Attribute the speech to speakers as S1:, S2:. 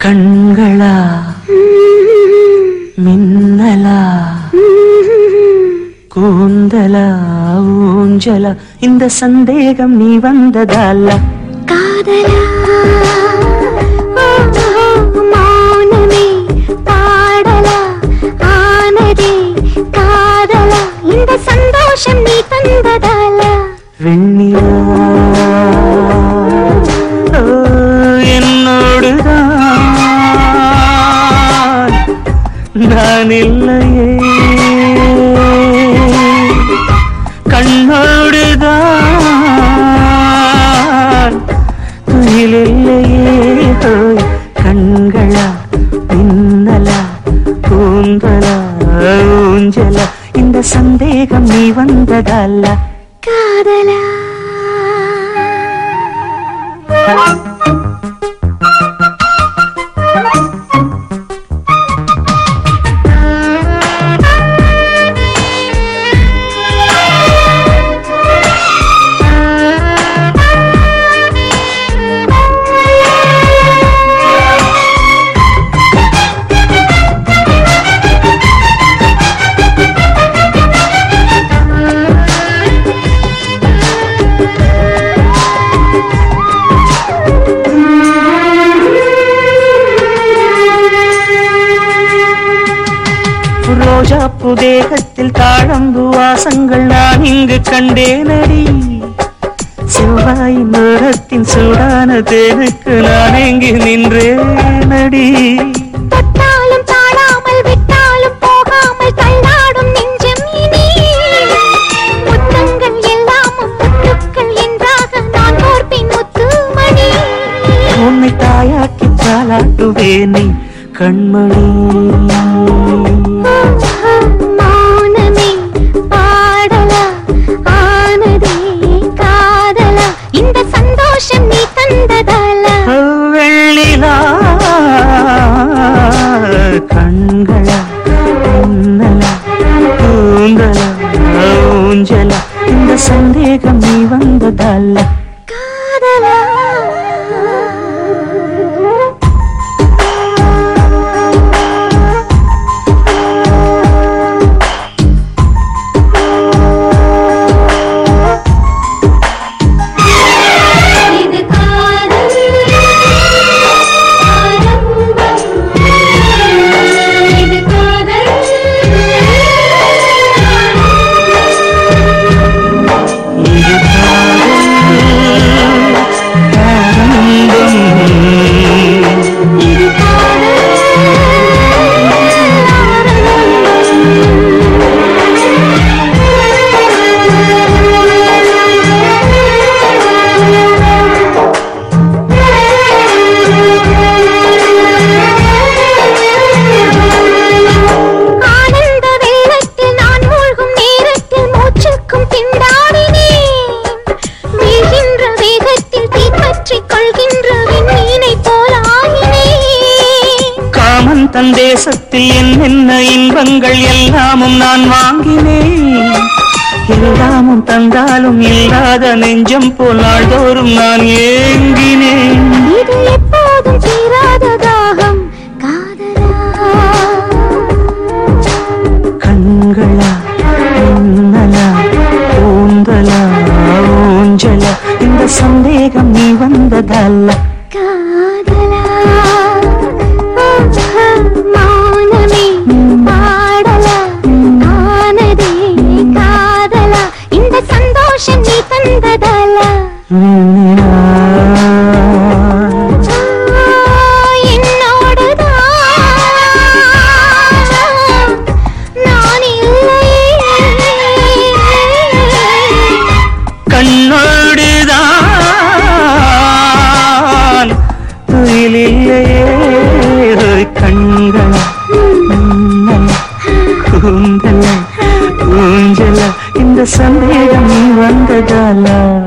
S1: கண்களா மின்னலா கூந்தலா ஊஞ்சலா இந்த சந்தேகம் நீ வந்ததால
S2: காதலா மௌனமே பாடலா ஆனதே காதலா இந்த சந்தோஷம் நீ தந்ததால
S1: வெண்ணிலா ஓ, என்னோடுதான் நான் இல்லையே கண்ணோடுதான் துயிலில்லையே ஓய், கண்களா மின்னலா கூந்தலா ஊஞ்சலா இந்த சந்தேகம் நீ வந்ததல்ல
S2: காதலா
S1: ரோஜா புதேகத்தில் தாழம்பு வாசங்கள் நான் இங்கு கண்டேனடி செவ்வாய் நேரத்தின் சூடான தேனுக்கு நான் எங்கு நின்றேனடி
S2: தொட்டாலும் தாழாமல் விட்டாலும் போகாமல் தள்ளாடும் நெஞ்சம் இனி முத்தங்கள் எல்லாமும் முத்துக்கள் என்றாக நான் கோர்ப்பின் முத்துமணி
S1: உன்னை தாயாக்கி தாளாட்டுவேனே கண்மணி
S2: மௌனமே பாடலா ஆனதே காதலா இந்த சந்தோஷம் நீ தந்ததாலா
S1: வெள்ளிலா கண்களா மின்னலா கூந்தலா ஊஞ்சலா இந்த சந்தேகம் நீ வந்ததல்ல
S2: காதலா இது காதல் ஆரம்பம் இது காதல்
S1: இது ஆரம்பம்
S2: இது ஆனந்த வெள்ளத்தில் நான் மூழ்கும் நேரத்தில் மூச்சுக்கும் திண்டாடினேன் வீழ்கின்ற வேகத்தில் தீப்பற்றிக் கொள்கின்ற விண்மீனை போலாகினேன்
S1: காமன் தன் தேசத்தில் என்னென்ன இன்பங்கள் எல்லாமும் நான் வாங்கினேன் எல்லாமும் தந்தாலும் இல்லாத நெஞ்சம் போல் நாள்தோறும் நான் ஏங்கினேன்
S2: இது எப்போதும் தீராத தாகம் காதலா
S1: கண்களா மின்னலா கூந்தலா ஊஞ்சலா இந்த சந்தேகம் நீ வந்ததல்ல
S2: காதலா மௌனமே பாடலா ஆனதே காதலா இந்த சந்தோஷம் நீ தந்ததலா
S1: மின்னிலா.
S2: என்னோடுதான் நான் இல்லையே
S1: கண்ணோடுதான் துயிலில்லையே கண்களா மின்னலா கூந்தலா ஊஞ்சலா இந்த சந்தேகம் நீ வந்ததாலா